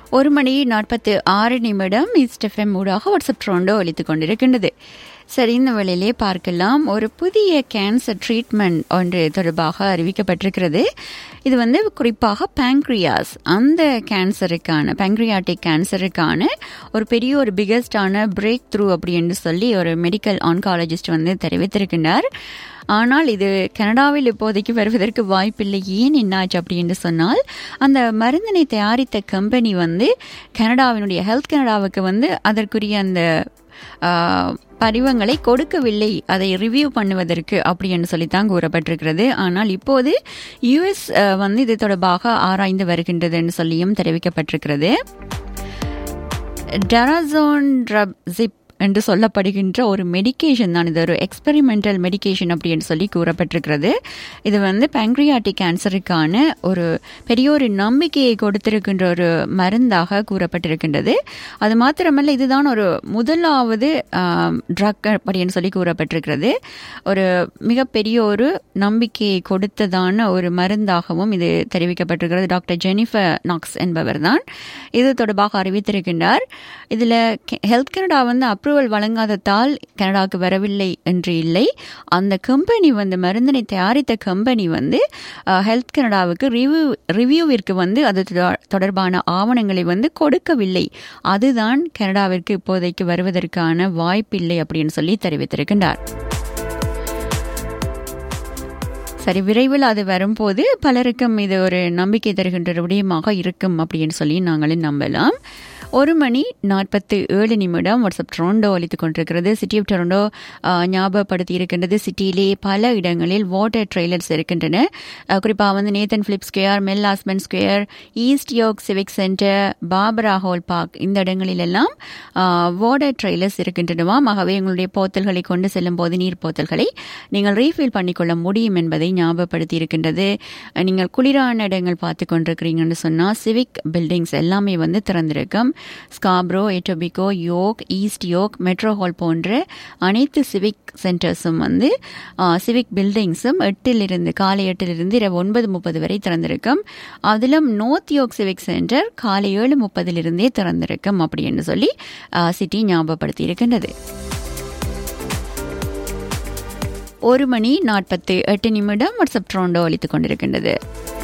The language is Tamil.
ஒரு மணி நாற்பத்து ஆறு நிமிடம் ஈஸ்ட் எஃப்எம் ஊடாக வாட்ஸ்அப் ட்ரோண்டோ ஒலித்துக் கொண்டிருக்கின்றது சரி இந்த வேளையிலே பார்க்கலாம் ஒரு புதிய கேன்சர் ட்ரீட்மெண்ட் ஒன்று தொடர்பாக அறிவிக்கப்பட்டிருக்கிறது இது வந்து குறிப்பாக பேங்க்ரியாஸ் அந்த கேன்சருக்கான பேங்க்ரியாட்டிக் கேன்சருக்கான ஒரு பெரிய ஒரு பிகெஸ்டான பிரேக் த்ரூ அப்படின்னு சொல்லி ஒரு மெடிக்கல் ஆன்காலஜிஸ்ட் வந்து தெரிவித்திருக்கின்றார் ஆனால் இது கனடாவில் இப்போதைக்கு வருவதற்கு வாய்ப்பில்லை ஏன் என்னாச்சு அப்படின்னு சொன்னால் அந்த மருந்தினை தயாரித்த கம்பெனி வந்து கனடாவினுடைய ஹெல்த் கனடாவுக்கு வந்து அதற்குரிய அந்த படிவங்களை கொடுக்கவில்லை அதை ரிவ்யூ பண்ணுவதற்கு அப்படி என்று சொல்லித்தான் கூறப்பட்டிருக்கிறது ஆனால் இப்போது யுஎஸ் வந்து இது தொடர்பாக ஆராய்ந்து வருகின்றதுன்னு சொல்லியும் தெரிவிக்கப்பட்டிருக்கிறது டராசோன் ஜிப் என்று சொல்லப்படுகின்ற ஒரு மெடிக்கேஷன் தான் இது ஒரு எக்ஸ்பெரிமெண்டல் மெடிக்கேஷன் அப்படின்னு சொல்லி கூறப்பட்டிருக்கிறது இது வந்து பேங்க்ரியாட்டிக் கேன்சருக்கான ஒரு பெரிய ஒரு நம்பிக்கையை கொடுத்திருக்கின்ற ஒரு மருந்தாக கூறப்பட்டிருக்கின்றது அது மாத்திரமல்ல இதுதான் ஒரு முதலாவது ட்ரக் அப்படின்னு சொல்லி கூறப்பட்டிருக்கிறது ஒரு மிகப்பெரிய ஒரு நம்பிக்கையை கொடுத்ததான ஒரு மருந்தாகவும் இது தெரிவிக்கப்பட்டிருக்கிறது டாக்டர் ஜெனிஃபர் நாக்ஸ் என்பவர் தான் இது தொடர்பாக அறிவித்திருக்கின்றார் இதில் ஹெல்த் கனடா வந்து அப்ரூவல் வழங்காததால் கனடாவுக்கு வரவில்லை என்று இல்லை அந்த கம்பெனி வந்து மருந்தினை தயாரித்த கம்பெனி வந்து ஹெல்த் கனடாவுக்கு ரிவ்யூ ரிவ்யூவிற்கு வந்து அது தொடர்பான ஆவணங்களை வந்து கொடுக்கவில்லை அதுதான் கனடாவிற்கு இப்போதைக்கு வருவதற்கான வாய்ப்பில்லை அப்படின்னு சொல்லி தெரிவித்திருக்கின்றார் சரி விரைவில் அது வரும்போது பலருக்கும் இது ஒரு நம்பிக்கை தருகின்ற விடயமாக இருக்கும் அப்படின்னு சொல்லி நாங்களும் நம்பலாம் ஒரு மணி நாற்பத்து ஏழு நிமிடம் வாட்ஸ்அப் டொரண்டோ அளித்துக் கொண்டிருக்கிறது சிட்டி ஆஃப் டொரண்டோ ஞாபகப்படுத்தி இருக்கின்றது சிட்டியிலே பல இடங்களில் வாட்டர் ட்ரெய்லர்ஸ் இருக்கின்றன குறிப்பாக வந்து Nathan Phillips Square Mel Lastman Square East York civic centre Barbara Hall Park இந்த இடங்களிலெல்லாம் வாட்டர் ட்ரெய்லர்ஸ் இருக்கின்றனவாம் ஆகவே உங்களுடைய போத்தல்களை கொண்டு செல்லும் போது நீர் போத்தல்களை நீங்கள் ரீஃபில் பண்ணிக்கொள்ள முடியும் என்பதை ஞாபகப்படுத்தி இருக்கின்றது நீங்கள் குளிரான இடங்கள் பார்த்து கொண்டிருக்கிறீங்கன்னு சொன்னால் சிவிக் பில்டிங்ஸ் எல்லாமே வந்து திறந்திருக்கும் Scarborough Etobicoke York East York Metro Hall போன்ற அனைத்து சிவிக் சென்டர்ஸும் வந்து சிவிக் பில்டிங்ஸும் எட்டிலிருந்து காலை எட்டிலிருந்து இரவு ஒன்பது முப்பது வரை திறந்திருக்கும் அதிலும் நோர்த் யோக் சிவிக் சென்டர் காலை ஏழு முப்பதிலிருந்தே திறந்திருக்கும் அப்படின்னு சொல்லி சிட்டி ஞாபகப்படுத்தி இருக்கின்றது ஒரு மணி நாற்பத்தி எட்டு நிமிடம் வாட்ஸ்அப் ட்ரோண்டோ அளித்துக் கொண்டிருக்கின்றது